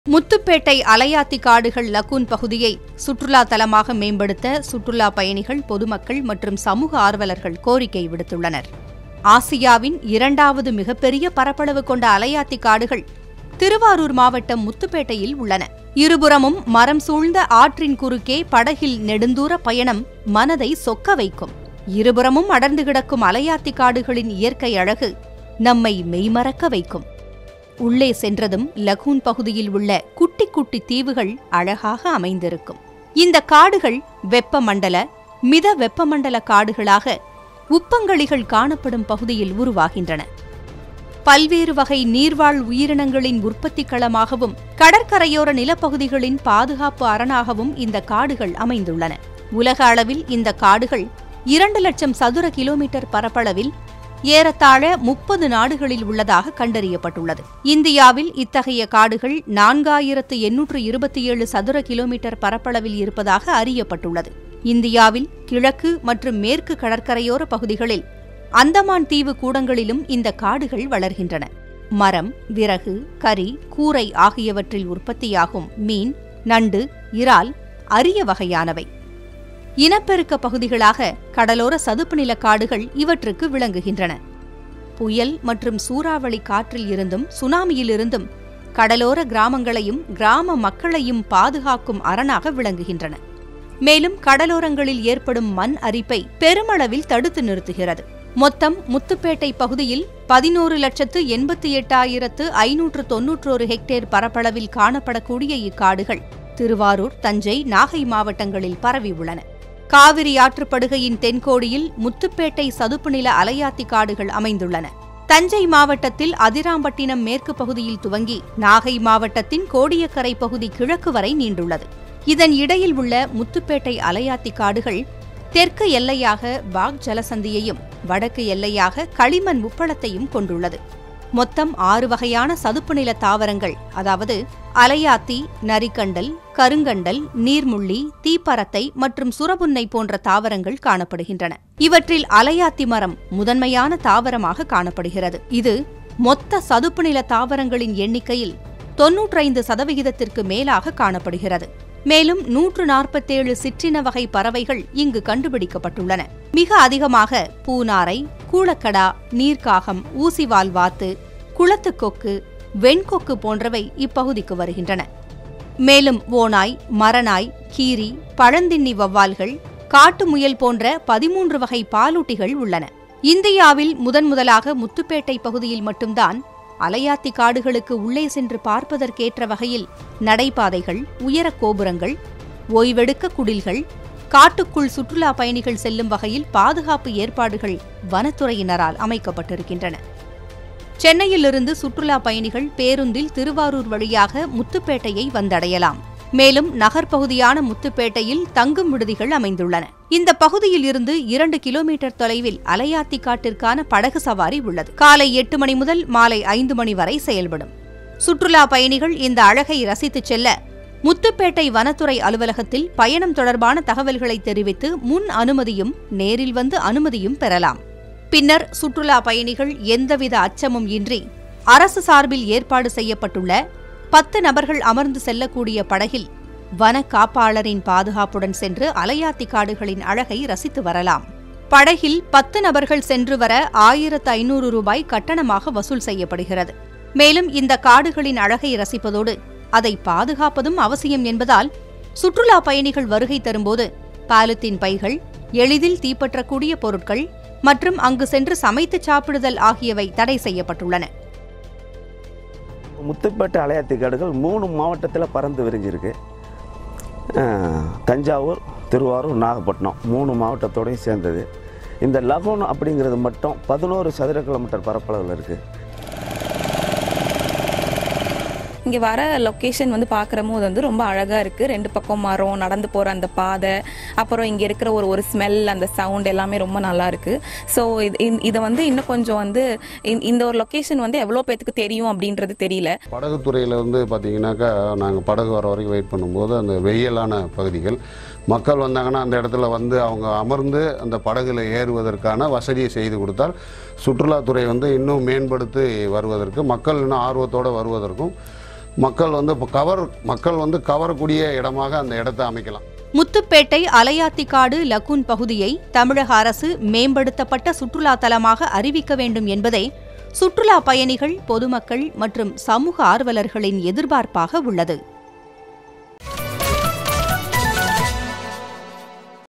முத்துப்பேட்டை அலையாத்தி காடுகள் லக்கூன் பகுதியை சுற்றுலா தலமாக மேம்படுத்த சுற்றுலா பயணிகள் பொதுமக்கள் மற்றும் சமூக ஆர்வலர்கள் கோரிக்கை விடுத்துள்ளனர் ஆசியாவின் இரண்டாவது மிகப்பெரிய பரப்பளவு கொண்ட அலையாத்தி காடுகள் திருவாரூர் மாவட்டம் முத்துப்பேட்டையில் உள்ளன இருபுறமும் மரம் சூழ்ந்த ஆற்றின் குறுக்கே படகில் நெடுந்தூர பயணம் மனதை சொக்க வைக்கும் இருபுறமும் அடர்ந்து கிடக்கும் அலையாத்தி காடுகளின் இயற்கை அழகு நம்மை மெய்மறக்க வைக்கும் உள்ளே சென்றதும் லகூன் பகுதியில் உள்ள குட்டி குட்டி தீவுகள் அழகாக அமைந்திருக்கும் இந்த காடுகள் வெப்பமண்டல மித வெப்பமண்டல காடுகளாக உப்பங்களிகள் காணப்படும் பகுதியில் உருவாகின்றன பல்வேறு வகை நீர்வாழ் உயிரினங்களின் உற்பத்தி களமாகவும் கடற்கரையோர நிலப்பகுதிகளின் பாதுகாப்பு அரணாகவும் இந்த காடுகள் அமைந்துள்ளன உலக அளவில் இந்த காடுகள் இரண்டு லட்சம் சதுர கிலோமீட்டர் பரப்பளவில் ஏறத்தாழ முப்பது நாடுகளில் உள்ளதாக கண்டறியப்பட்டுள்ளது இந்தியாவில் இத்தகைய காடுகள் நான்காயிரத்து எண்ணூற்று இருபத்தி ஏழு சதுர கிலோமீட்டர் பரப்பளவில் இருப்பதாக அறியப்பட்டுள்ளது இந்தியாவில் கிழக்கு மற்றும் மேற்கு கடற்கரையோர பகுதிகளில் அந்தமான் தீவு கூடங்களிலும் இந்த காடுகள் வளர்கின்றன மரம் விறகு கரி கூரை ஆகியவற்றில் உற்பத்தியாகும் மீன் நண்டு இறால் அரிய வகையானவை இனப்பெருக்க பகுதிகளாக கடலோர சதுப்பு நில காடுகள் இவற்றுக்கு விளங்குகின்றன புயல் மற்றும் சூறாவளி காற்றில் இருந்தும் சுனாமியிலிருந்தும் கடலோர கிராமங்களையும் கிராம மக்களையும் பாதுகாக்கும் அரணாக விளங்குகின்றன மேலும் கடலோரங்களில் ஏற்படும் மண் அரிப்பை பெருமளவில் தடுத்து நிறுத்துகிறது மொத்தம் முத்துப்பேட்டை பகுதியில் பதினோரு லட்சத்து எண்பத்தி எட்டாயிரத்து ஐநூற்று தொன்னூற்றோரு ஹெக்டேர் பரப்பளவில் காணப்படக்கூடிய இக்காடுகள் திருவாரூர் தஞ்சை நாகை மாவட்டங்களில் பரவி உள்ளன காவிரி ஆற்றுப்படுகையின் தென்கோடியில் முத்துப்பேட்டை சதுப்பு நில அலையாத்தி காடுகள் அமைந்துள்ளன தஞ்சை மாவட்டத்தில் அதிராம்பட்டினம் மேற்கு பகுதியில் துவங்கி நாகை மாவட்டத்தின் கோடியக்கரை பகுதி கிழக்கு வரை நீண்டுள்ளது இதன் இடையில் உள்ள முத்துப்பேட்டை அலையாத்தி காடுகள் தெற்கு எல்லையாக பாக் ஜலசந்தியையும் வடக்கு எல்லையாக களிமண் உப்பளத்தையும் கொண்டுள்ளது மொத்தம் ஆறு வகையான சதுப்பு நில தாவரங்கள் அதாவது அலையாத்தி நரிக்கண்டல் கருங்கண்டல் நீர்முள்ளி தீப்பரத்தை மற்றும் சுரபுன்னை போன்ற தாவரங்கள் காணப்படுகின்றன இவற்றில் அலையாத்தி மரம் முதன்மையான தாவரமாக காணப்படுகிறது இது மொத்த சதுப்பு நில தாவரங்களின் எண்ணிக்கையில் தொன்னூற்றைந்து சதவிகிதத்திற்கு மேலாக காணப்படுகிறது மேலும் நூற்று நாற்பத்தேழு சிற்றின வகை பறவைகள் இங்கு கண்டுபிடிக்கப்பட்டுள்ளன மிக அதிகமாக பூனாரை கூளக்கடா நீர்க்காகம் ஊசிவால் வாத்து குளத்துக்கொக்கு வெண்கொக்கு போன்றவை இப்பகுதிக்கு வருகின்றன மேலும் ஓநாய் மரநாய் கீரி பழந்தின்னி வவ்வால்கள் காட்டு முயல் போன்ற பதிமூன்று வகை பாலூட்டிகள் உள்ளன இந்தியாவில் முதன் முதலாக முத்துப்பேட்டை பகுதியில் மட்டும்தான் அலையாத்தி காடுகளுக்கு உள்ளே சென்று பார்ப்பதற்கேற்ற வகையில் நடைபாதைகள் உயர கோபுரங்கள் ஓய்வெடுக்க குடில்கள் காட்டுக்குள் சுற்றுலா பயணிகள் செல்லும் வகையில் பாதுகாப்பு ஏற்பாடுகள் வனத்துறையினரால் அமைக்கப்பட்டிருக்கின்றன சென்னையிலிருந்து சுற்றுலா பயணிகள் பேருந்தில் திருவாரூர் வழியாக முத்துப்பேட்டையை வந்தடையலாம் மேலும் நகர்ப்பகுதியான முத்துப்பேட்டையில் தங்கும் விடுதிகள் அமைந்துள்ளன இந்த பகுதியில் இருந்து இரண்டு கிலோமீட்டர் தொலைவில் அலையாத்தி காட்டிற்கான படகு சவாரி உள்ளது காலை எட்டு மணி முதல் மாலை ஐந்து மணி வரை செயல்படும் சுற்றுலா பயணிகள் இந்த அழகை ரசித்துச் செல்ல முத்துப்பேட்டை வனத்துறை அலுவலகத்தில் பயணம் தொடர்பான தகவல்களை தெரிவித்து முன் அனுமதியும் நேரில் வந்து அனுமதியும் பெறலாம் பின்னர் சுற்றுலா பயணிகள் எந்தவித அச்சமும் இன்றி அரசு சார்பில் ஏற்பாடு செய்யப்பட்டுள்ள பத்து நபர்கள் அமர்ந்து செல்லக்கூடிய படகில் வன காப்பாளரின் பாதுகாப்புடன் சென்று அலையாத்தி காடுகளின் அழகை ரசித்து வரலாம் படகில் பத்து நபர்கள் சென்று வர ஆயிரத்து ஐநூறு ரூபாய் கட்டணமாக வசூல் செய்யப்படுகிறது மேலும் இந்த காடுகளின் அழகை ரசிப்பதோடு அதை பாதுகாப்பதும் அவசியம் என்பதால் சுற்றுலா பயணிகள் வருகை தரும்போது பாலித்தீன் பைகள் எளிதில் தீப்பற்றக்கூடிய பொருட்கள் மற்றும் அங்கு சென்று சமைத்து சாப்பிடுதல் ஆகியவை தடை செய்யப்பட்டுள்ளன முத்துப்பேட்டை அலையாத்தி காடுகள் மூணு மாவட்டத்தில் பறந்து விரிஞ்சிருக்கு அஹ், தஞ்சாவூர் திருவாரூர் நாகப்பட்டினம் மூணு மாவட்டத்தோடையும் சேர்ந்தது இந்த லகூன் அப்படிங்கிறது மட்டும் பதினோரு சதுர கிலோமீட்டர் பரப்பளவில் இருக்குது இங்கே வர லொக்கேஷன் வந்து பார்க்குற போது வந்து ரொம்ப அழகாக இருக்குது ரெண்டு பக்கம் மரம் நடந்து போகிற அந்த பாதை அப்புறம் இங்கே இருக்கிற ஒரு ஒரு ஸ்மெல் அந்த சவுண்ட் எல்லாமே ரொம்ப நல்லா இருக்கு ஸோ இது இந்த- இதை வந்து இன்னும் கொஞ்சம் வந்து இந்த- இந்த ஒரு லொக்கேஷன் வந்து எவ்வளோ பேத்துக்கு தெரியும் அப்படின்றது தெரியல படகுத்துறையில் வந்து பார்த்தீங்கன்னாக்கா நாங்கள் படகு வர வரைக்கும் வெயிட் பண்ணும்போது அந்த வெயிலான பகுதிகள் மக்கள் வந்தாங்கன்னா அந்த இடத்துல வந்து அவங்க அமர்ந்து அந்த படகுல ஏறுவதற்கான வசதியை செய்து கொடுத்தால் சுற்றுலாத்துறை வந்து இன்னும் மேம்படுத்தி வருவதற்கு மக்கள் இன்னும் ஆர்வத்தோடு வருவதற்கும் மக்கள் வந்து இப்போ கவர் மக்கள் வந்து கவரக்கூடிய இடமாக அந்த இடத்தை அமைக்கலாம் முத்துப்பேட்டை அலையாத்திக்காடு லக்கூன் பகுதியை தமிழக அரசு மேம்படுத்தப்பட்ட சுற்றுலா தலமாக அறிவிக்க வேண்டும் என்பதே சுற்றுலா பயணிகள் பொதுமக்கள் மற்றும் சமூக ஆர்வலர்களின் எதிர்பார்ப்பாக உள்ளது